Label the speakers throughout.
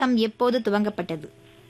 Speaker 1: நூலகம் எப்போது துவங்கப்பட்டது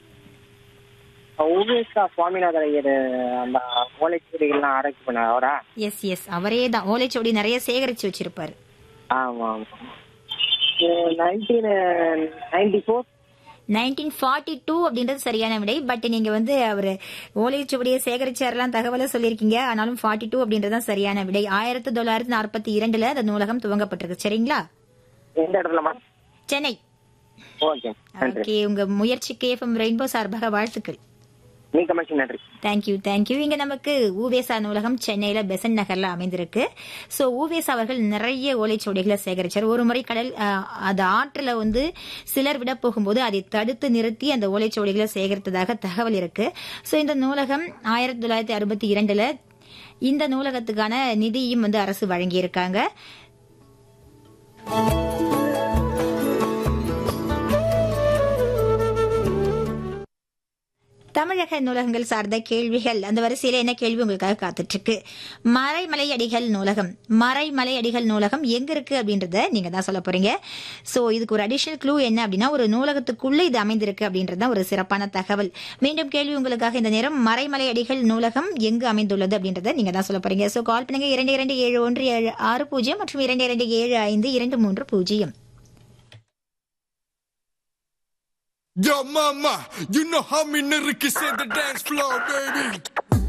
Speaker 2: ஊவேசா சுவாமிநாதர் ஐயர் அந்த ஓலைச்சுவடிகள்லாம் ஆராய்ச்சி பண்ண அவரா
Speaker 1: எஸ் எஸ் அவரே தான் ஓலைச்சுவடி நிறைய சேகரிச்சு வச்சிருப்பாரு
Speaker 2: ஆமா ஆமா nineteen ninety four
Speaker 1: nineteen forty two அப்படின்றது சரியான விடை பட் நீங்க வந்து அவர் ஓலைச்சுவடியை சேகரிச்சாரெல்லாம் தகவலை சொல்லியிருக்கீங்க ஆனாலும் ஃபார்ட்டி டூ அப்படின்றது தான் சரியான விடை ஆயிரத்தி தொள்ளாயிரத்தி நாற்பத்தி இரண்டுல அந்த நூலகம் துவங்கப்பட்டிருக்கு சரிங்களா
Speaker 2: எந்த இடத்துலமா
Speaker 1: சென்னை
Speaker 2: ஓகே நன்றி
Speaker 1: ஓகே உங்க முயற்சிக்கு எஃப்எம் ரெயின்போ சார்பாக வாழ்த்துக்கள்
Speaker 2: மிக்க மகிழ்ச்சி நன்றி
Speaker 1: தேங்க்யூ தேங்க்யூ இங்க நமக்கு ஊவேசா நூலகம் சென்னையில பெசன் நகர்ல அமைந்திருக்கு சோ ஊவேசா அவர்கள் நிறைய ஓலைச்சுவடிகளை சேகரிச்சார் ஒரு முறை கடல் அஹ், அது ஆற்றுல வந்து சிலர் விட போகும்போது அதை தடுத்து நிறுத்தி அந்த ஓலைச்சுவடிகளை சேகரித்ததாக தகவல் இருக்கு சோ இந்த நூலகம் ஆயிரத்தி தொள்ளாயிரத்தி அறுபத்தி இரண்டுல இந்த நூலகத்துக்கான நிதியும் வந்து அரசு வழங்கியிருக்காங்க தமிழக நூலகங்கள் சார்ந்த கேள்விகள் அந்த வரிசையில என்ன கேள்வி உங்களுக்காக காத்துட்டு இருக்கு மறைமலை அடிகள் நூலகம் மறைமலை அடிகள் நூலகம் எங்க இருக்கு அப்படின்றத நீங்க தான் சொல்ல போறீங்க சோ இதுக்கு ஒரு அடிஷனல் க்ளூ என்ன அப்படின்னா ஒரு நூலகத்துக்குள்ள இது அமைந்திருக்கு அப்படின்றது தான் ஒரு சிறப்பான தகவல் மீண்டும் கேள்வி உங்களுக்காக இந்த நேரம் மறைமலை அடிகள் நூலகம் எங்கு அமைந்துள்ளது அப்படின்றத நீங்க தான் சொல்ல போறீங்க சோ கால் பண்ணுங்க இரண்டு இரண்டு ஏழு ஒன்று ஏழு ஆறு பூஜ்ஜியம் மற்றும் இரண்டு இரண்டு ஏழு ஐந்து இரண்டு மூன்று பூஜ்ஜியம்
Speaker 3: Yo, mama, you know how me nigga can set the dance floor, baby.